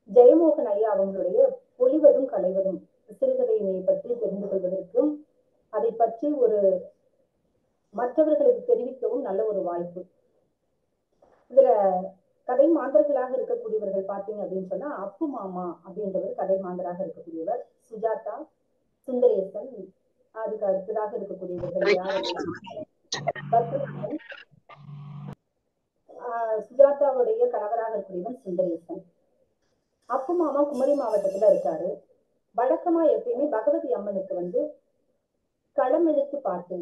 ஜெயமோகன் ஐயா அவங்களுடைய பொலிவதும் களைவதும் சிறுகதையினை பற்றி தெரிந்து கொள்வதற்கும் அதை பற்றி ஒரு மற்றவர்களுக்கு தெரிவிக்கவும் நல்ல ஒரு வாய்ப்பு இதுல கதை மாந்தர்களாக இருக்கக்கூடியவர்கள் பாத்தீங்க அப்படின்னு சொன்னா அப்பு மாமா அப்படின்றவர் கதை மாந்தராக இருக்கக்கூடியவர் சுஜாதா சுந்தரேசன் அதுக்கு அடுத்ததாக இருக்கக்கூடியவர்கள் யார் பத்மநாபன், ஆஹ் சுஜாதாவுடைய கணவராக இருக்கக்கூடியவன் சுந்தரேசன் அப்பு மாமா குமரி மாவட்டத்துல இருக்காரு வழக்கமா எப்பயுமே பகவதி அம்மனுக்கு வந்து களமெழுத்து பாட்டு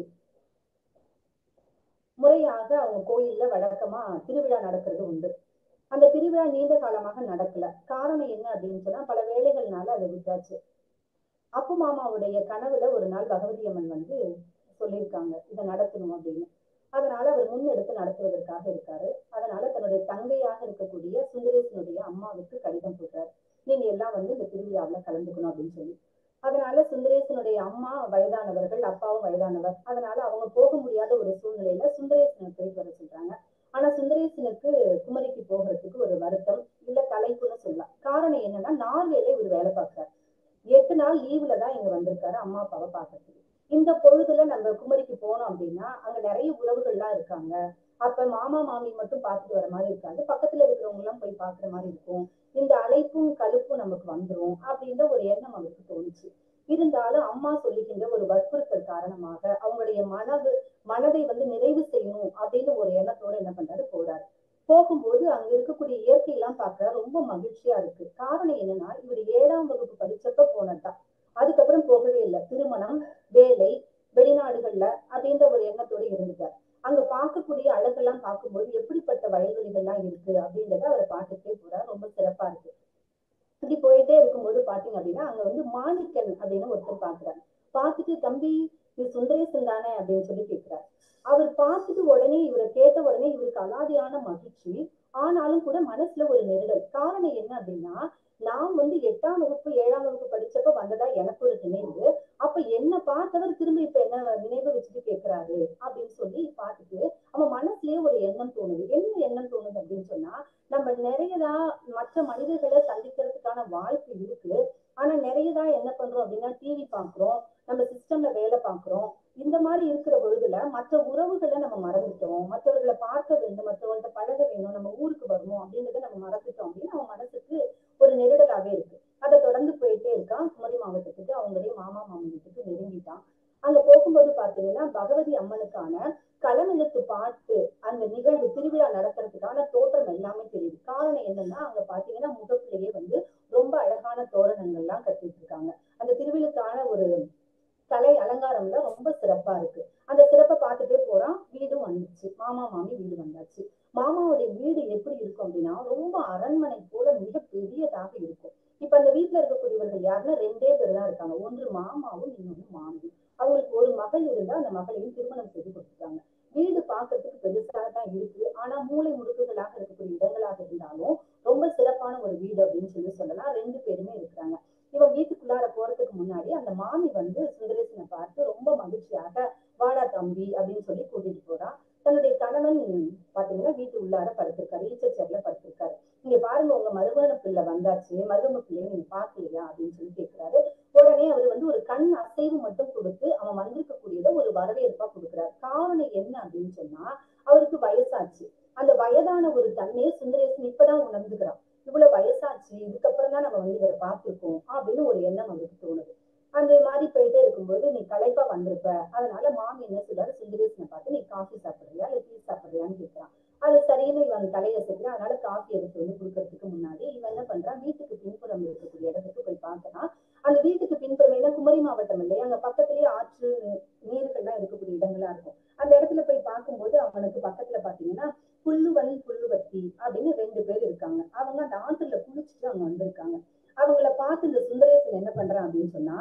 முறையாக அவங்க கோயில்ல வழக்கமா திருவிழா நடக்கிறது உண்டு அந்த திருவிழா நீண்ட காலமாக நடக்கல காரணம் என்ன அப்படின்னு சொன்னா பல வேலைகள்னால அதை விட்டாச்சு அப்பு மாமாவுடைய கனவுல ஒரு நாள் பகவதி அம்மன் வந்து சொல்லியிருக்காங்க இதை நடத்தணும் அப்படின்னு அதனால அவர் முன்னெடுத்து நடத்துவதற்காக இருக்காரு அதனால தன்னுடைய தங்கையாக இருக்கக்கூடிய சுந்தரேசனுடைய அம்மாவுக்கு கடிதம் போட்டார் நீங்க எல்லாம் வந்து இந்த திருவிழாவுல கலந்துக்கணும் அப்படின்னு சொல்லி அதனால சுந்தரேசனுடைய அம்மா வயதானவர்கள் அப்பாவும் வயதானவர் அதனால அவங்க போக முடியாத ஒரு சூழ்நிலையில சுந்தரேசனை போயிட்டு வர சொல்றாங்க ஆனா சுந்தரேசனுக்கு குமரிக்கு போகிறதுக்கு ஒரு வருத்தம் இல்ல கலைப்புன்னு சொல்லலாம் காரணம் என்னன்னா நார்வேல இவர் வேலை பார்க்கிறார் எட்டு நாள் லீவுல தான் இங்க வந்திருக்காரு அம்மா அப்பாவை பார்க்கறதுக்கு இந்த பொழுதுல நம்ம குமரிக்கு போனோம் அப்படின்னா அங்க நிறைய உறவுகள்லாம் இருக்காங்க அப்ப மாமா மாமி மட்டும் பார்த்துட்டு வர மாதிரி இருக்காது பக்கத்துல இருக்கிறவங்க எல்லாம் போய் பாக்குற மாதிரி இருக்கும் இந்த அழைப்பும் கழுப்பும் நமக்கு வந்துரும் அப்படின்ற ஒரு எண்ணம் அவருக்கு தோணுச்சு இருந்தாலும் அம்மா சொல்லிக்கின்ற ஒரு வற்புறுத்தல் காரணமாக அவங்களுடைய மனது மனதை வந்து நிறைவு செய்யணும் அப்படின்னு ஒரு எண்ணத்தோட என்ன பண்றாரு போறாரு போகும்போது அங்க இருக்கக்கூடிய இயற்கை எல்லாம் பார்க்க ரொம்ப மகிழ்ச்சியா இருக்கு காரணம் என்னன்னா இவர் ஏழாம் வகுப்பு படிச்சப்ப போனதுதான் அதுக்கப்புறம் போகவே இல்லை திருமணம் வேலை வெளிநாடுகள்ல அப்படின்ற ஒரு எண்ணத்தோட இருந்துட்டார் அங்க பார்க்கக்கூடிய அழகெல்லாம் பார்க்கும்போது எப்படிப்பட்ட வயல்வெளிகள்லாம் இருக்கு அப்படின்றத அவரை பார்த்துட்டே போறார் ரொம்ப சிறப்பா இருக்கு இப்படி போயிட்டே இருக்கும்போது பாத்தீங்க அப்படின்னா அங்க வந்து மாணிக்கன் அப்படின்னு ஒருத்தர் பாக்குறாரு பார்த்துட்டு தம்பி இது சுந்தரேசன் தானே அப்படின்னு சொல்லி கேட்கிறார் அவர் பார்த்துட்டு உடனே இவரை கேட்ட உடனே இவருக்கு அலாதியான மகிழ்ச்சி ஆனாலும் கூட மனசுல ஒரு நெருடல் காரணம் என்ன அப்படின்னா நான் வந்து எட்டாம் வகுப்பு ஏழாம் வகுப்பு படிச்சப்ப வந்ததா எனக்கு ஒரு நினைவு அப்ப என்ன பார்த்தவர் திரும்ப இப்ப என்ன நினைவு வச்சுட்டு கேட்கிறாரு அப்படின்னு சொல்லி பார்த்துட்டு அவன் மனசுலயே ஒரு எண்ணம் தோணுது என்ன எண்ணம் தோணுது அப்படின்னு சொன்னா நம்ம நிறையதான் மற்ற மனிதர்களை சந்திக்கிறதுக்கான வாய்ப்பு இருக்கு ஆனா நிறையதான் என்ன பண்றோம் அப்படின்னா டிவி பாக்குறோம் நம்ம சிஸ்டம்ல வேலை பாக்குறோம் இந்த மாதிரி இருக்கிற பொழுதுல மற்ற உறவுகளை நம்ம மறந்துட்டோம் மற்றவர்களை பார்க்க வேண்டும் மற்றவங்கள்ட்ட பழக வேணும் நம்ம ஊருக்கு வரணும் அப்படின்றத நம்ம மறந்துட்டோம் அப்படின்னு அவன் மனசுக்கு ஒரு நெருடலாவே இருக்கு அதை தொடர்ந்து போயிட்டே இருக்கான் குமரி மாவட்டத்துக்கு அவங்களுடைய மாமா மாமி வீட்டுக்கு நெருங்கிட்டான் அங்க போகும்போது பாத்தீங்கன்னா பகவதி அம்மனுக்கான களமெழுத்து பாட்டு அந்த நிகழ்வு திருவிழா நடத்துறதுக்கான தோற்றம் எல்லாமே தெரியுது காரணம் என்னன்னா அங்க பாத்தீங்கன்னா முகப்பிலேயே வந்து ரொம்ப அழகான தோரணங்கள்லாம் கட்டிட்டு இருக்காங்க அந்த திருவிழுக்கான ஒரு கலை அலங்காரம்ல ரொம்ப சிறப்பா இருக்கு அந்த சிறப்பை பார்த்துட்டே போறான் வீடும் வந்துச்சு மாமா மாமி வீடு வந்தாச்சு மாமாவுடைய வீடு எப்படி இருக்கும் அப்படின்னா ரொம்ப அரண்மனை போல மிக பெரியதாக இருக்கும் இப்ப அந்த வீட்டுல இருக்கக்கூடியவர்கள் யாருன்னா ரெண்டே பேர் தான் இருக்காங்க ஒன்று மாமாவும் இன்னொன்னு மாமி அவங்களுக்கு ஒரு மகள் இருந்தா அந்த மகளையும் திருமணம் செய்து கொடுத்துட்டாங்க வீடு பார்க்கறதுக்கு பெருசாக தான் இருக்கு ஆனா மூளை முடுக்குகளாக இருக்கக்கூடிய இடங்களாக இருந்தாலும் ரொம்ப சிறப்பான ஒரு வீடு அப்படின்னு சொல்லி சொல்லலாம் ரெண்டு பேருமே இருக்கிறாங்க இவன் வீட்டுக்குள்ளார போறதுக்கு முன்னாடி அந்த மாமி வந்து சுந்தரேசனை பார்த்து ரொம்ப மகிழ்ச்சியாக வாடா தம்பி அப்படின்னு சொல்லி கூட்டிட்டு போறான் தன்னுடைய கணவன் பாத்தீங்கன்னா வீட்டு உள்ளார படுத்திருக்காரு ஈச்சர் சேர்ல படுத்திருக்காரு இங்க பாருங்க உங்க மருமகன பிள்ளை வந்தாச்சு மரும பிள்ளைய நீங்க பாக்கலையா அப்படின்னு சொல்லி கேட்கிறாரு உடனே அவர் வந்து ஒரு கண் அசைவு மட்டும் கொடுத்து அவன் வந்திருக்கக்கூடியத ஒரு வரவேற்பா கொடுக்குறாரு காரணம் என்ன அப்படின்னு சொன்னா அவருக்கு வயசாச்சு அந்த வயதான ஒரு தன்மையை சுந்தரேசன் இப்பதான் உணர்ந்துக்கிறான் இவ்வளவு வயசாச்சு இதுக்கப்புறம் தான் நம்ம வந்து இவரை பார்த்திருக்கோம் அப்படின்னு ஒரு எண்ணம் அவருக்கு தோணுது அந்த மாதிரி போயிட்டே இருக்கும்போது நீ களைப்பா வந்திருப்ப அதனால மாமி என்ன சொல்றாரு சுந்தரேசனை பார்த்து நீ காஃபி சாப்பிடுறியா இல்ல டீ சாப்பிடுறியான்னு கேட்கிறான் அது சரின்னு இவன் தலையை செய்யறான் அதனால காஃபி எடுத்து வந்து கொடுக்கறதுக்கு முன்னாடி இவன் என்ன பண்றான் வீட்டுக்கு பின்புறம் இருக்கக்கூடிய இடத்துக்கு போய் பார்க்கறான் அந்த வீட்டுக்கு பின்புறம் ஏன்னா குமரி மாவட்டம் இல்லையா அங்க பக்கத்துலயே ஆற்று நீர்கள்லாம் இருக்கக்கூடிய இடங்களா இருக்கும் அந்த இடத்துல போய் பார்க்கும்போது அவனுக்கு பக்கத்துல பாத்தீங்கன்னா புல்லுவன் புல்லுவத்தி அப்படின்னு ரெண்டு பேர் இருக்காங்க அவங்க அந்த ஆற்றுல குளிச்சுட்டு அவங்க வந்திருக்காங்க அவங்கள பார்த்து இந்த சுந்தரேசன் என்ன பண்றான் அப்படின்னு சொன்னா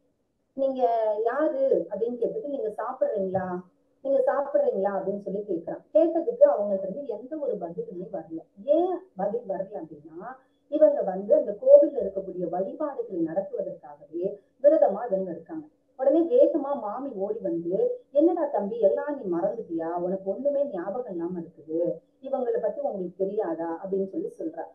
நீங்க யாரு அப்படின்னு கேட்டுட்டு நீங்க சாப்பிடுறீங்களா நீங்க சாப்பிடுறீங்களா அப்படின்னு சொல்லி கேட்கிறான் கேட்டதுக்கு அவங்கள்ட்ட இருந்து எந்த ஒரு பதிலுமே வரல ஏன் பதில் வரல அப்படின்னா இவங்க வந்து அந்த கோவில்ல இருக்கக்கூடிய வழிபாடுகளை நடத்துவதற்காகவே விரதமா இவங்க இருக்காங்க உடனே வேகமா மாமி ஓடி வந்து என்னடா தம்பி எல்லாம் நீ மறந்துட்டியா உனக்கு ஒண்ணுமே ஞாபகம் இல்லாம இருக்குது இவங்களை பத்தி உங்களுக்கு தெரியாதா அப்படின்னு சொல்லி சொல்றா அப்புறம்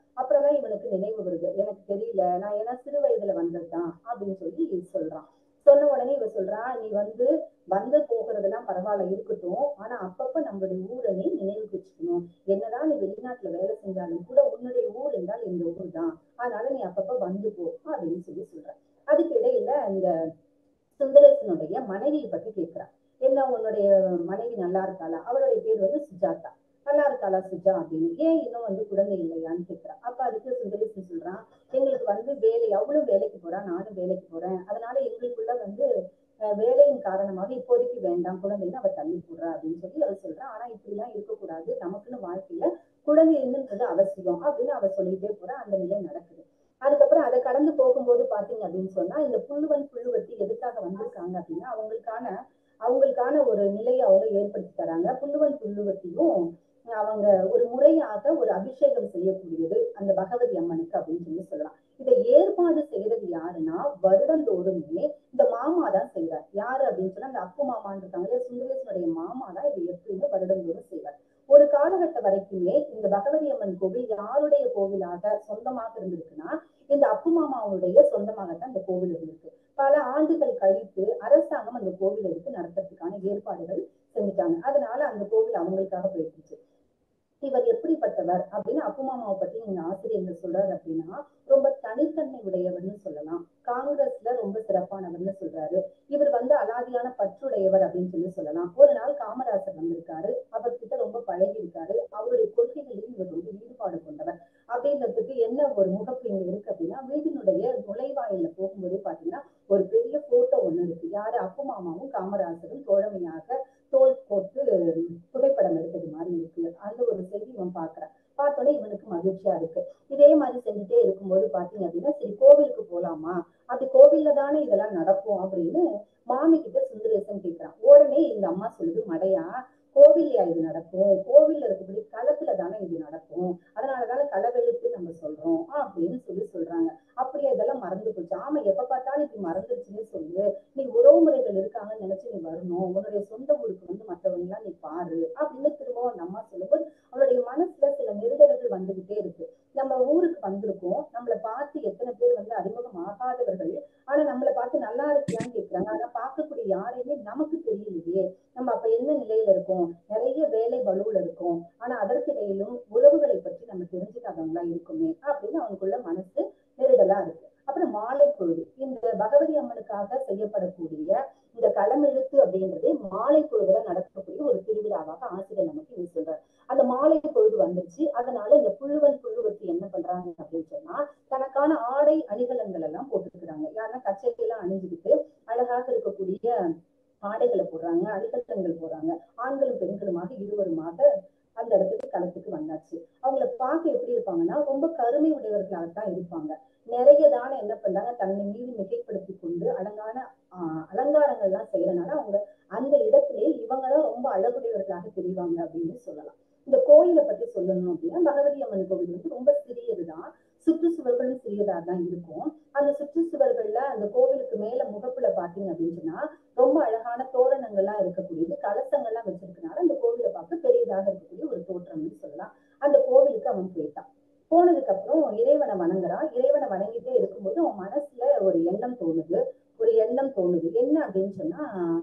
அப்பதான் இவனுக்கு நினைவு வருது எனக்கு தெரியல நான் ஏன்னா சிறு வயதுல வந்ததுதான் அப்படின்னு சொல்லி சொல்றான் சொன்ன உடனே இவ சொல்றா நீ வந்து வந்து போகிறதெல்லாம் பரவாயில்ல இருக்கட்டும் ஆனா அப்பப்ப நம்மளுடைய ஊரை நீ நினைவுக்கு வச்சுக்கணும் என்னதான் நீ வெளிநாட்டுல வேலை செஞ்சாலும் கூட உன்னுடைய ஊர் என்றால் இந்த ஊர் தான் அதனால நீ அப்பப்ப வந்து போ அப்படின்னு சொல்லி சொல்ற அதுக்கு இடையில இந்த சுந்தரேசனுடைய மனைவியை பத்தி கேட்கிறான் என்ன உன்னுடைய மனைவி நல்லா இருக்காளா அவளுடைய பேர் வந்து சுஜாதா நல்லா இருக்காளா சுஜா அப்படின்னு ஏன் இன்னும் வந்து குழந்தை இல்லையான்னு கேட்கிறான் அப்ப அதுக்கு சுந்தரேசன் சொல்றான் எங்களுக்கு வந்து வேலை அவளும் வேலைக்கு போறா நானும் வேலைக்கு போறேன் அதனால எங்களுக்குள்ள வந்து வேலையின் காரணமாக இப்போதைக்கு வேண்டாம் குழந்தைன்னு அவ தள்ளி போடுறா அப்படின்னு சொல்லி அவ சொல்றா ஆனா இப்படி எல்லாம் இருக்கக்கூடாது நமக்குன்னு வாழ்க்கையில குழந்தை இருந்துன்றது அவசியம் அப்படின்னு அவ சொல்லிட்டே போறா அந்த நிலை நடக்குது அதுக்கப்புறம் அதை கடந்து போகும்போது பாத்தீங்க அப்படின்னு சொன்னா இந்த புல்லுவன் புழுவத்தி எதுக்காக வந்திருக்காங்க அப்படின்னா அவங்களுக்கான அவங்களுக்கான ஒரு நிலையை அவங்க ஏற்படுத்தி தராங்க புல்லுவன் புல்லுவத்தியும் அவங்க ஒரு முறையாக ஒரு அபிஷேகம் செய்யக்கூடியது அந்த பகவதி அம்மனுக்கு அப்படின்னு சொல்லி சொல்லலாம் இதை ஏற்பாடு செய்யறது யாருன்னா வருடந்தோறுமே இந்த மாமா தான் செய்வார் யாரு அப்படின்னு சொன்னா அந்த அப்பு மாமான்னு இருக்காங்க சுந்தரேசனுடைய மாமா தான் இதை எப்பயுமே வருடந்தோறும் செய்வார் ஒரு காலகட்டம் வரைக்குமே இந்த பகவதி அம்மன் கோவில் யாருடைய கோவிலாக சொந்தமாக இருந்திருக்குன்னா இந்த அப்பு மாமாவுடைய சொந்தமாகத்தான் இந்த கோவில் இருந்திருக்கு பல ஆண்டுகள் கழித்து அரசாங்கம் அந்த கோவில் எடுத்து நடத்துறதுக்கான ஏற்பாடுகள் செஞ்சுட்டாங்க அதனால அந்த கோவில் அவங்களுக்காக போயிடுச்சு இவர் எப்படிப்பட்டவர் அப்படின்னு அப்புமாமாவை பத்தி நீங்க ஆசிரியர்கள் சொல்றாரு அப்படின்னா ரொம்ப தனித்தன்மை உடையவர்னு சொல்லலாம் காங்கிரஸ்ல ரொம்ப சிறப்பானவர்னு சொல்றாரு இவர் வந்து அலாதியான பற்றுடையவர் அப்படின்னு சொல்லி சொல்லலாம் ஒரு நாள் காமராசர் வந்திருக்காரு அவர்கிட்ட ரொம்ப பழகி இருக்காரு அவருடைய கொள்கைகளில் இவர் ரொம்ப ஈடுபாடு கொண்டவர் அப்படின்றதுக்கு என்ன ஒரு முகப்பு இங்க இருக்கு அப்படின்னா வீட்டினுடைய நுழைவாயில போகும்போதே பாத்தீங்கன்னா ஒரு பெரிய போட்டோ ஒண்ணு இருக்கு யாரு அப்பு மாமாவும் காமராசரும் தோழமையாக தோல் போட்டு புகைப்படம் எடுத்தது மாதிரி இருக்கு அந்த ஒரு செய்தி இவன் பாக்குறான் பார்த்தோன்னே இவனுக்கு மகிழ்ச்சியா இருக்கு இதே மாதிரி செஞ்சுட்டே இருக்கும்போது பாத்தீங்க அப்படின்னா சரி கோவிலுக்கு போலாமா அப்படி கோவில்ல தானே இதெல்லாம் நடக்கும் அப்படின்னு மாமி கிட்ட சுந்தரேசன் கேட்கிறான் உடனே இந்த அம்மா சொல்லுது மடையா கோவில்லையா இது நடக்கும் கோவில்ல இருக்கக்கூடிய களத்துல தானே இது நடக்கும் அதனாலதானே களவெழுத்து நம்ம சொல்றோம் அப்படின்னு சொல்லி சொல்றாங்க அப்படியே இதெல்லாம் மறந்து போச்சு ஆமா எப்ப பார்த்தாலும் இப்படி மறந்துருச்சுன்னு சொல்லு நீ உறவு முறைகள் இருக்காங்கன்னு நினைச்சு நீ வரணும் உன்னுடைய சொந்த ஊருக்கு வந்து மற்றவங்க எல்லாம் நீ பாரு அப்படின்னு திரும்பவும் அந்த அம்மா சொல்லும்போது அவளுடைய மனசுல சில நெருடல்கள் வந்துகிட்டே இருக்கு நம்ம ஊருக்கு வந்திருக்கோம் நம்மளை பார்த்து எத்தனை பேர் வந்து அறிமுகம் ஆகாதவர்கள் ஆனா நம்மளை பார்த்து நல்லா இருக்கியான்னு கேட்கிறாங்க ஆனா பார்க்கக்கூடிய யாரையுமே நமக்கு தெரியலையே நம்ம அப்ப என்ன நிலையில இருக்கோம் நிறைய வேலை பலுவுல இருக்கோம் ஆனா அதற்கிடையிலும் உறவுகளை பற்றி நம்ம தெரிஞ்சுக்காதவங்களா இருக்குமே அப்படின்னு அவனுக்குள்ள மனசு நெருடலா இருக்கு அப்புறம் மாலை பொழுது இந்த பகவதி அம்மனுக்காக செய்யப்படக்கூடிய இந்த களமெழுத்து அப்படின்றதே மாலை பொழுதுல நடக்கக்கூடிய ஒரு திருவிழாவாக ஆசிரியர் நமக்கு இது சொல்றாரு அந்த மாலை பொழுது வந்துருச்சு அதனால இந்த புழுவன் புழுவத்தி என்ன பண்றாங்க அப்படின்னு சொன்னா தனக்கான ஆடை அணிகலன்கள் எல்லாம் போட்டுக்கிறாங்க யாருன்னா கச்சைக்கு எல்லாம் அணிஞ்சுக்கிட்டு அழகாக இருக்கக்கூடிய ஆடைகளை போடுறாங்க அணிகலன்கள் போடுறாங்க ஆண்களும் பெண்களுமாக இருவருமாக அந்த இடத்துக்கு களத்துக்கு வந்தாச்சு அவங்கள பார்க்க எப்படி இருப்பாங்கன்னா ரொம்ப கருமை உடையவர்களாகத்தான் இருப்பாங்க நிறைய தானே என்ன பண்றாங்க தன்னை மீது மிகைப்படுத்தி கொண்டு அடங்கான ஆஹ் அலங்காரங்கள் எல்லாம் செய்யறதுனால அவங்க அந்த இடத்திலே இவங்கதான் ரொம்ப அழகுடையவர்களாக தெரிவாங்க அப்படின்னு சொல்லலாம் இந்த கோயிலை பத்தி சொல்லணும் அப்படின்னா பகவதி அம்மன் கோவில் வந்து ரொம்ப சிறியதுதான் சுற்றுச்சுவர்களும் சிறியதா தான் இருக்கும் அந்த சுற்றுச்சுவர்கள்ல அந்த கோவிலுக்கு மேல முகப்புல பாத்தீங்க அப்படின்னு சொன்னா ரொம்ப அழகான தோரணங்கள்லாம் இருக்கக்கூடியது கலசங்கள்லாம் வச்சிருக்கனால அந்த கோவிலை பார்க்க பெரியதாக இருக்கக்கூடிய ஒரு தோற்றம்னு சொல்லலாம் அந்த கோவிலுக்கு அவன் போயிட்டான் போனதுக்கு அப்புறம் இறைவனை வணங்குறான் இறைவனை வணங்கிட்டே இருக்கும்போது அவன் மனசுல ஒரு எண்ணம் தோணுது ஒரு எண்ணம் தோணுது என்ன அப்படின்னு சொன்னா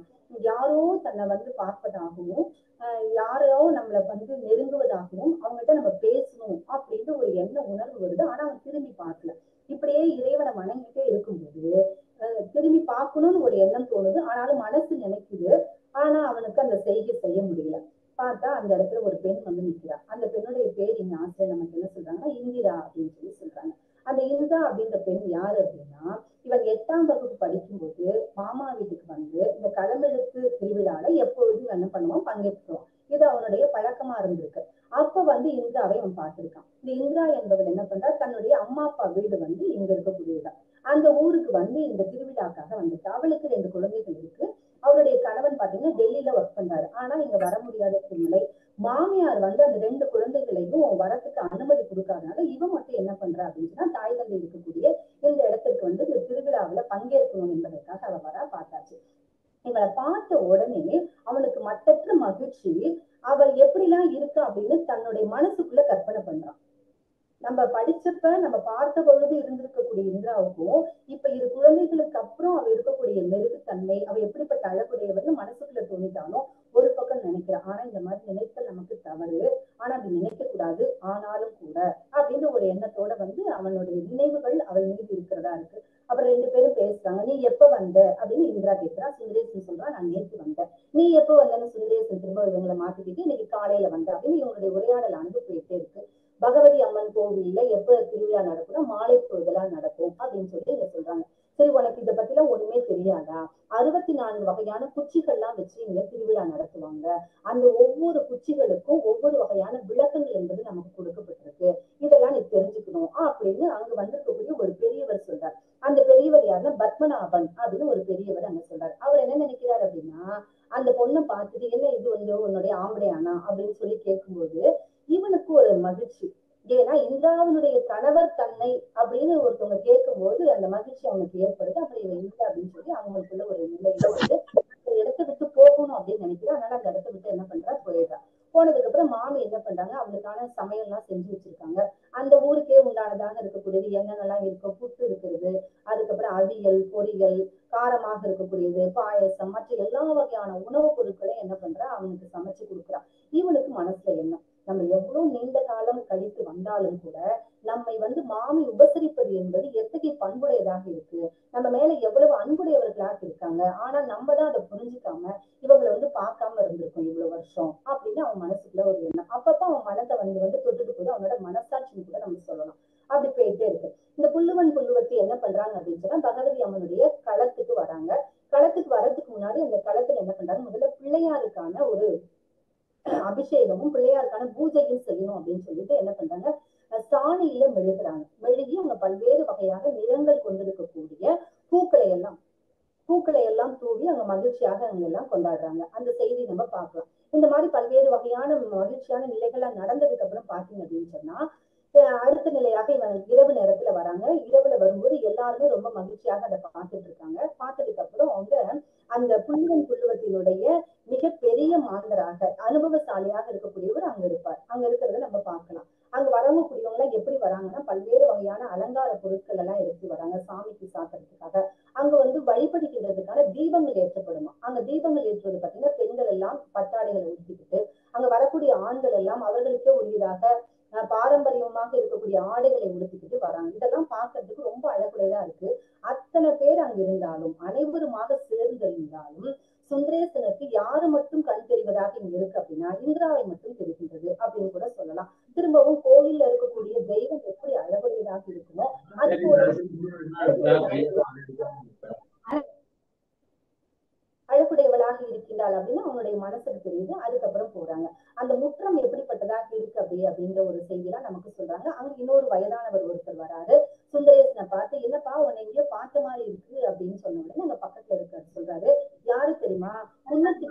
யாரோ தன்னை வந்து பார்ப்பதாகவும் யாரோ நம்மளை வந்து நெருங்குவதாகவும் அவங்ககிட்ட நம்ம பேசணும் அப்படின்ற ஒரு எண்ண உணர்வு வருது ஆனா அவன் திரும்பி பார்க்கல இப்படியே இறைவனை வணங்கிட்டே இருக்கும்போது திரும்பி பார்க்கணும்னு ஒரு எண்ணம் தோணுது ஆனாலும் மனசு நினைக்குது ஆனா அவனுக்கு அந்த செய்கை செய்ய முடியல பார்த்தா அந்த இடத்துல ஒரு பெண் வந்து நிக்கிறா அந்த பெண்ணுடைய பேர் இங்க ஆசிரியர் நமக்கு என்ன சொல்றாங்கன்னா இந்திரா அப்படின்னு சொல்லி சொல்றாங்க அந்த இந்திரா அப்படின்ற பெண் யாரு அப்படின்னா இவன் எட்டாம் வகுப்பு படிக்கும்போது மாமா வீட்டுக்கு வந்து இந்த களமெழுத்து திருவிழால எப்பொழுதும் என்ன பண்ணுவான் பங்கேற்றுவான் இது அவனுடைய பழக்கமா இருந்திருக்கு அப்ப வந்து இந்திராவை அவன் பார்த்திருக்கான் இந்த இந்திரா என்பவள் என்ன பண்றா தன்னுடைய அம்மா அப்பா வீடு வந்து இங்க இருக்கக்கூடியதுதான் அந்த ஊருக்கு வந்து இந்த திருவிழாக்காக வந்துட்டு அவளுக்கு ரெண்டு குழந்தைகள் இருக்கு அவருடைய கணவன் பாத்தீங்கன்னா டெல்லியில ஒர்க் பண்றாரு ஆனா இங்க வர முடியாத சூழ்நிலை மாமியார் வந்து அந்த ரெண்டு குழந்தைகளையும் வரத்துக்கு அனுமதி கொடுக்காதனால இவன் மட்டும் என்ன பண்றா அப்படின்னு சொன்னா தாய் தந்தை இருக்கக்கூடிய இந்த இடத்துக்கு வந்து இந்த திருவிழாவில பங்கேற்கணும் என்பதற்காக அவ வர பார்த்தாச்சு இவளை பார்த்த உடனே அவனுக்கு மட்டற்ற மகிழ்ச்சி அவள் எப்படிலாம் இருக்கா அப்படின்னு தன்னுடைய மனசுக்குள்ள கற்பனை பண்றான் நம்ம படிச்சப்ப நம்ம பார்த்த பொழுது இருந்திருக்கக்கூடிய இந்திராவுக்கும் இப்ப இரு குழந்தைகளுக்கு அப்புறம் அவ இருக்கக்கூடிய மெருகுத்தன்மை அவ எப்படிப்பட்ட அழகுடையவர்னு மனசுக்குள்ள தோணிட்டாலும் ஒரு பக்கம் நினைக்கிறேன் ஆனா இந்த மாதிரி நினைத்தல் நமக்கு தவறு ஆனா அப்படி நினைக்க கூடாது ஆனாலும் கூட அப்படின்ற ஒரு எண்ணத்தோட வந்து அவனுடைய நினைவுகள் அவள் மீது இருக்கிறதா இருக்கு அப்புறம் ரெண்டு பேரும் பேசுறாங்க நீ எப்ப வந்த அப்படின்னு இந்திரா கேட்கிறா சுந்தரேசன் சொல்றா நான் நேற்று வந்தேன் நீ எப்ப வந்தேன்னு சுந்தரேசன் திரும்ப இவங்களை மாத்திக்கிட்டு இன்னைக்கு காலையில வந்த அப்படின்னு இவங்களுடைய உரையாடல் அனுப்பி போயிட்டே இருக்கு பகவதி அம்மன் கோவில்ல எப்ப திருவிழா நடக்கும் மாலை பொழுதெல்லாம் நடக்கும் அப்படின்னு சொல்லி இங்க சொல்றாங்க சரி உனக்கு இதை பத்திலாம் ஒண்ணுமே தெரியாதா அறுபத்தி நான்கு வகையான குச்சிகள்லாம் வச்சு இங்க திருவிழா நடத்துவாங்க அந்த ஒவ்வொரு குச்சிகளுக்கும் ஒவ்வொரு வகையான விளக்கங்கள் என்பது நமக்கு கொடுக்கப்பட்டிருக்கு இதெல்லாம் நீ தெரிஞ்சுக்கணும் அப்படின்னு அங்க வந்திருக்கக்கூடிய ஒரு பெரியவர் சொல்றார் அந்த பெரியவர் யாருன்னா பத்மநாபன் அப்படின்னு ஒரு பெரியவர் அங்க சொல்றாரு அவர் என்ன நினைக்கிறார் அப்படின்னா அந்த பொண்ணை பார்த்துட்டு என்ன இது வந்து உன்னுடைய ஆம்படையானா அப்படின்னு சொல்லி கேட்கும்போது இவனுக்கு ஒரு மகிழ்ச்சி ஏன்னா இந்திராவினுடைய கணவர் தன்னை அப்படின்னு ஒருத்தவங்க கேட்கும்போது அந்த மகிழ்ச்சி அவனுக்கு ஏற்படுது அப்புறம் இவன் இல்லை அப்படின்னு சொல்லி அவங்களுக்குள்ள ஒரு நிலையில வந்து ஒரு இடத்தை விட்டு போகணும் அப்படின்னு நினைக்கிறேன் அதனால அந்த இடத்த விட்டு என்ன பண்றா போயிடுறா போனதுக்கு அப்புறம் மாமி என்ன பண்றாங்க அவளுக்கான சமையல் எல்லாம் செஞ்சு வச்சிருக்காங்க அந்த ஊருக்கே உண்டானதாக இருக்கக்கூடியது என்னென்னலாம் இருக்கும் புட்டு இருக்கிறது அதுக்கப்புறம் அவியல் பொரியல் காரமாக இருக்கக்கூடியது பாயசம் மற்ற எல்லா வகையான உணவுப் பொருட்களையும் என்ன பண்றா அவனுக்கு சமைச்சு கொடுக்குறா இவனுக்கு மனசுல எண்ணம் நம்ம எவ்வளவு நீண்ட காலம் கழித்து வந்தாலும் கூட நம்மை வந்து மாமி உபசரிப்பது என்பது எத்தகைய பண்புடையதாக இருக்கு நம்ம மேல எவ்வளவு அன்புடையவர்களாக இருக்காங்க ஆனா நம்ம தான் அதை புரிஞ்சுக்காம இவங்களை வந்து பார்க்காம இருந்திருக்கோம் இவ்வளவு வருஷம் அப்படின்னு அவன் மனசுக்குள்ள ஒரு எண்ணம் அப்பப்ப அவன் மனத்தை வந்து வந்து தொட்டுட்டு போது அவனோட மனசாட்சின்னு கூட நம்ம சொல்லலாம் அப்படி போயிட்டே இருக்கு இந்த புல்லுவன் புல்லுவத்தி என்ன பண்றாங்க அப்படின்னு சொன்னா பகவதி அம்மனுடைய களத்துக்கு வராங்க களத்துக்கு வரதுக்கு முன்னாடி அந்த களத்துல என்ன பண்றாங்க முதல்ல பிள்ளையாருக்கான ஒரு அபிஷேகமும் பிள்ளையாருக்கான பூஜையும் செய்யணும் அப்படின்னு சொல்லிட்டு என்ன பண்றாங்க சாணியில மெழுகுறாங்க மெழுகி அவங்க பல்வேறு வகையாக நிறங்கள் கொண்டிருக்கக்கூடிய பூக்களை எல்லாம் பூக்களை எல்லாம் தூவி அங்க மகிழ்ச்சியாக அவங்க எல்லாம் கொண்டாடுறாங்க அந்த செய்தி நம்ம பார்க்கலாம் இந்த மாதிரி பல்வேறு வகையான மகிழ்ச்சியான நிலைகள்லாம் நடந்ததுக்கு அப்புறம் பாத்தீங்க அப்படின்னு சொன்னா அடுத்த நிலையாக இவங்க இரவு நேரத்துல வராங்க இரவுல வரும்போது எல்லாருமே ரொம்ப மகிழ்ச்சியாக அதை பார்த்துட்டு இருக்காங்க பார்த்ததுக்கு அப்புறம் அவங்க அந்த புல்லுவன் புல்லுவத்தினுடைய மிக பெரிய மாந்தராக அனுபவசாலியாக இருக்கக்கூடியவர் அங்க இருப்பார் அங்க இருக்கிறத நம்ம பார்க்கலாம் அங்க வரவங்க கூடியவங்க எல்லாம் எப்படி வராங்கன்னா பல்வேறு வகையான அலங்கார பொருட்கள் எல்லாம் எடுத்து வராங்க சாமிக்கு சாத்துறதுக்காக அங்க வந்து வழிபடுகின்றதுக்கான தீபங்கள் ஏற்றப்படுமா அங்க தீபங்கள் ஏற்றுவது பாத்தீங்கன்னா பெண்கள் எல்லாம் பட்டாடைகளை உடுத்திக்கிட்டு அங்க வரக்கூடிய ஆண்கள் எல்லாம் அவர்களுக்கே உரியதாக பாரம்பரியமாக இருக்கக்கூடிய ஆடைகளை உடுத்திக்கிட்டு வராங்க இதெல்லாம் பார்க்கறதுக்கு ரொம்ப அழகுடையதா இருக்கு அத்தனை பேர் அங்க இருந்தாலும் அனைவருமாக சேர்ந்து இருந்தாலும் சுந்தரேசனுக்கு யாரு மட்டும் கண் தெரிவதாக இங்க இருக்கு அப்படின்னா இந்திராவை மட்டும் தெரிகின்றது அப்படின்னு கூட சொல்லலாம் திரும்பவும் கோவில்ல இருக்கக்கூடிய தெய்வம் எப்படி அழகுடையதாக இருக்குமோ அதுக்கு ஒரு அழகுடையவளாக இருக்கின்றாள் அப்படின்னு அவனுடைய மனசுக்கு தெரியுது அதுக்கப்புறம் போறாங்க அந்த முற்றம் எப்படிப்பட்டதாக இருக்கு அப்படி அப்படின்ற ஒரு செய்தியெல்லாம் நமக்கு சொல்றாங்க அங்க இன்னொரு வயதானவர் ஒருத்தர் வராரு சுந்தரேசனை பார்த்து என்னப்பா உன்னை எங்கேயோ பார்த்த மாதிரி இருக்கு அப்படின்னு சொன்ன உடனே அங்க பக்கத்துல இருக்காரு சொல்றாரு யாரு தெரியுமா புன்னத்தி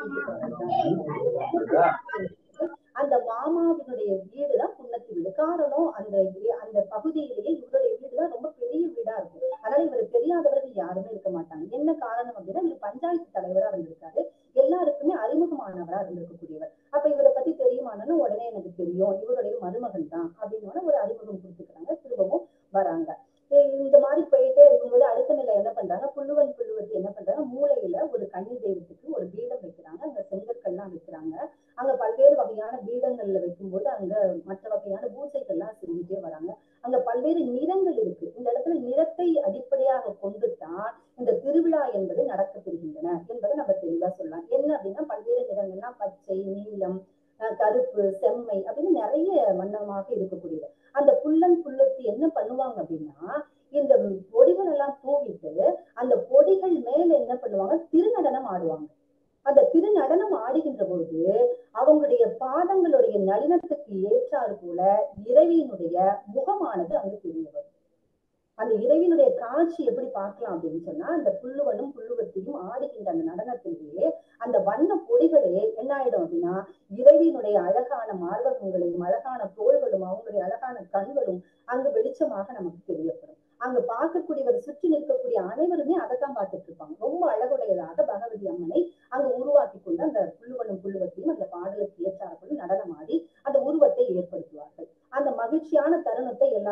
அந்த மாமாவினுடைய வீடுதான் புன்னத்தி வீடு காரணம் அந்த அந்த பகுதியிலேயே இவருடைய வீடுதான் ரொம்ப பெரிய வீடா இருக்கும் அதனால இவர் தெரியாதவர்கள் யாருமே இருக்க மாட்டாங்க என்ன காரணம் அப்படின்னா இவர் பஞ்சாயத்து தலைவரா இருந்திருக்காரு எல்லாருக்குமே அறிமுகமானவரா இருந்திருக்கக்கூடியவர் அப்ப இவரை பத்தி தெரியுமானு உடனே எனக்கு தெரியும் இவருடைய மருமகன் தான் அப்படின்னு ஒரு அறிமுகம் கொடுத்துக்கிறாங்க திரும்பவும் வராங்க இந்த மாதிரி போயிட்டே இருக்கும்போது அடுத்த நிலை என்ன பண்றாங்க புல்லுவன் புல்லுவத்தி என்ன பண்றாங்க மூளையில ஒரு கன்னி தெய்வத்துக்கு ஒரு பீடம் வைக்கிறாங்க அங்க செங்கற்கள்லாம் வைக்கிறாங்க அங்க பல்வேறு வகையான பீடங்கள்ல வைக்கும்போது அங்க மற்ற வகையான பூசைகள்லாம் செஞ்சுட்டே வராங்க அங்க பல்வேறு நிறங்கள் இருக்கு இந்த இடத்துல நிறத்தை அடிப்படையாக கொண்டுதான் இந்த திருவிழா என்பது நடக்கப்பெறுகின்றன என்பதை நம்ம தெளிவா சொல்லலாம் என்ன அப்படின்னா பல்வேறு நிறங்கள்னா பச்சை நீலம் கருப்பு செம்மை அப்படின்னு நிறைய வண்ணமாக இருக்கக்கூடியது அந்த புல்லன் புல்லத்தி என்ன பண்ணுவாங்க அப்படின்னா இந்த பொடிகள் எல்லாம் தூவிட்டு அந்த பொடிகள் மேல என்ன பண்ணுவாங்க திருநடனம் ஆடுவாங்க அந்த திருநடனம் ஆடுகின்ற பொழுது அவங்களுடைய பாதங்களுடைய நளினத்துக்கு ஏற்றாறு போல இறைவியினுடைய முகமானது அங்கு தெரிய வரும் அந்த இறைவினுடைய காட்சி எப்படி பார்க்கலாம் அப்படின்னு சொன்னா அந்த புல்லுவனும் புல்லுவத்தையும் ஆடுகின்ற அந்த நடனத்திலேயே அந்த வண்ண பொடிகளே என்ன ஆயிடும் அப்படின்னா இறைவியினுடைய அழகான மார்பகங்களையும் அழகான தோள்களும் அவங்களுடைய அழகான கண்களும் அங்கு வெளிச்சமாக நமக்கு தெரியப்படும் அங்க பார்க்கக்கூடியவர் சுற்றி நிற்கக்கூடிய அனைவருமே அதைத்தான் பார்த்துட்டு இருப்பாங்க ரொம்ப அழகுடையதாக பகவதி அம்மனை அங்க உருவாக்கி கொண்டு அந்த புல்லுவனும் புல்லுவத்தையும் அந்த பாடலுக்கு ஏற்றார்கள் நடனமாடி அந்த உருவத்தை ஏற்படுத்துவார்கள் அந்த மகிழ்ச்சியான தருணத்தை எல்லாரும்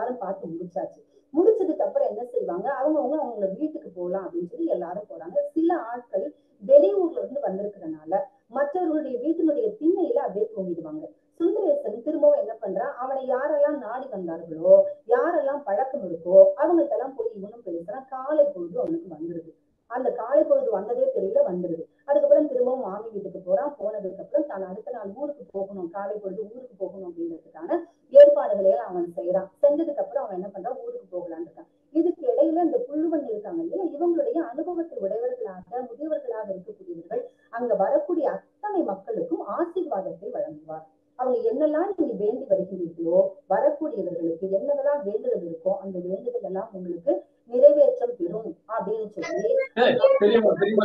முடிச்சாச்சு முடிச்சதுக்கு அப்புறம் என்ன செய்வாங்க அவங்கவுங்க அவங்கள வீட்டுக்கு போகலாம் அப்படின்னு சொல்லி எல்லாரும் போறாங்க சில ஆட்கள் வெளியூர்ல இருந்து வந்திருக்கிறதுனால மற்றவர்களுடைய வீட்டினுடைய திண்ணையில அப்படியே தூங்கிடுவாங்க சுந்தரேசன் திரும்பவும் என்ன பண்றான் அவனை யாரெல்லாம் நாடி வந்தார்களோ யாரெல்லாம் பழக்கம் இருக்கோ அவங்கள்ட்ட எல்லாம் போய் இவனும் பேசுறான் காலை பொழுது அவனுக்கு வந்துருது அந்த காலை பொழுது வந்ததே தெரியல வந்துருது அதுக்கப்புறம் திரும்பவும் மாமி வீட்டுக்கு போறான் போனதுக்கு அப்புறம் தான் அடுத்த நாள் ஊருக்கு போகணும் காலை பொழுது ஊருக்கு போகணும் அப்படிங்கிறதுக்கான ஏற்பாடுகளை எல்லாம் அவன் செய்யறான் செஞ்சதுக்கு அப்புறம் அவன் என்ன பண்றான் ஊருக்கு போகலான்னு இருக்கான் இதுக்கு இடையில இந்த புல்லுவன் இருக்காங்க இல்லையா இவங்களுடைய அனுபவத்தை உடையவர்களாக முதியவர்களாக இருக்கக்கூடியவர்கள் அங்க வரக்கூடிய அத்தனை மக்களுக்கும் ஆசீர்வாதத்தை வழங்குவார் அவங்க என்னெல்லாம் நீங்க வேண்டி வருகிறீர்களோ வரக்கூடியவர்களுக்கு என்னதெல்லாம் வேண்டுதல் இருக்கோ அந்த வேண்டுதல் எல்லாம் உங்களுக்கு நிறைவேற்றம் பெறும் அப்படின்னு சொல்லி தெரியுமா தெரியுமா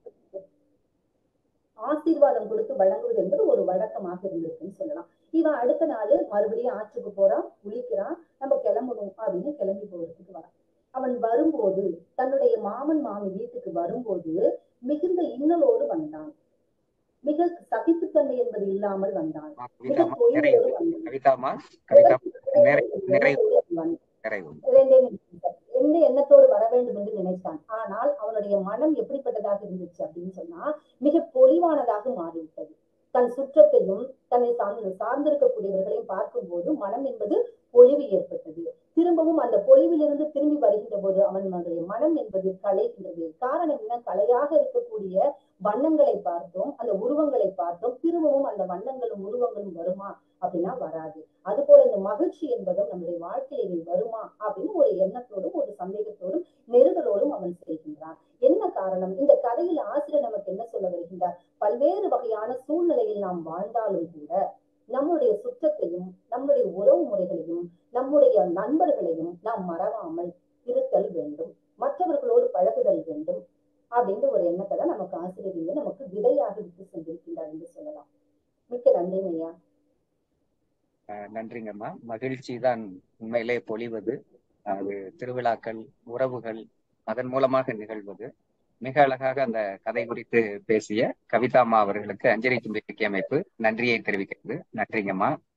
ஆசீர்வாதம் கொடுத்து வழங்குவது என்பது ஒரு வழக்கமாக இருந்திருக்குன்னு சொல்லலாம் இவன் அடுத்த நாள் மறுபடியும் ஆற்றுக்கு போறான் குளிக்கிறான் நம்ம கிளம்பணும் அப்படின்னு கிளம்பி போறதுக்கு வரான் அவன் வரும்போது தன்னுடைய மாமன் மாமி வீட்டுக்கு வரும்போது மிகுந்த இன்னலோடு வந்தான் மிக சகிப்புத்தன்மை என்பது இல்லாமல் வந்தான் மிக கவிதாமா பொய்யோடு நிறைவு வந்தான் கவிதாமா கவிதா நிறை நிறைவு வந்தான். நிறைவு இரண்டே நிமிஷம். எந்த எண்ணத்தோடு வர வேண்டும் என்று நினைத்தான் ஆனால் அவனுடைய மனம் எப்படிப்பட்டதாக இருந்துச்சு அப்படின்னு சொன்னா மிக பொலிவானதாக மாறிவிட்டது தன் சுற்றத்தையும் தன்னை சார்ந்து சார்ந்திருக்கக்கூடியவர்களையும் பார்க்கும்போது மனம் என்பது பொலிவு ஏற்பட்டது திரும்பவும் அந்த பொலிவிலிருந்து திரும்பி வருகின்ற போது அவனுடைய மனம் என்பது கலைகின்றது காரணம் என்ன கலையாக இருக்கக்கூடிய வண்ணங்களை பார்த்தோம் அந்த உருவங்களை பார்த்தோம் திரும்பவும் அந்த வண்ணங்களும் உருவங்களும் வருமா அப்படின்னா வராது அது போல இந்த மகிழ்ச்சி என்பதும் நம்முடைய வாழ்க்கையில இனி வருமா அப்படின்னு ஒரு எண்ணத்தோடும் ஒரு சந்தேகத்தோடும் நெருடலோடும் அவன் செய்கின்றான் என்ன காரணம் இந்த கதையில் ஆசிரியர் நமக்கு என்ன சொல்ல வருகின்றார் பல்வேறு வகையான சூழ்நிலையில் நாம் வாழ்ந்தாலும் கூட நம்முடைய சுற்றத்தையும் நம்முடைய உறவு முறைகளையும் நம்முடைய நண்பர்களையும் நாம் மறவாமல் இருத்தல் வேண்டும் மற்றவர்களோடு பழகுதல் வேண்டும் அப்படின்ற ஒரு எண்ணத்தை தான் நமக்கு ஆசிரியர் இங்கு நமக்கு விதையாக விட்டு சென்றிருக்கின்றார் என்று சொல்லலாம் மிக்க நன்றிங்க ஐயா அஹ் நன்றிங்கம்மா மகிழ்ச்சி தான் உண்மையிலே பொழிவது அது திருவிழாக்கள் உறவுகள் அதன் மூலமாக நிகழ்வது மிக அழகாக அந்த கதை குறித்து பேசிய கவிதாம்மா அவர்களுக்கு அஞ்சலி தும்பிக்கை அமைப்பு நன்றியை தெரிவிக்கிறது நன்றிங்கம்மா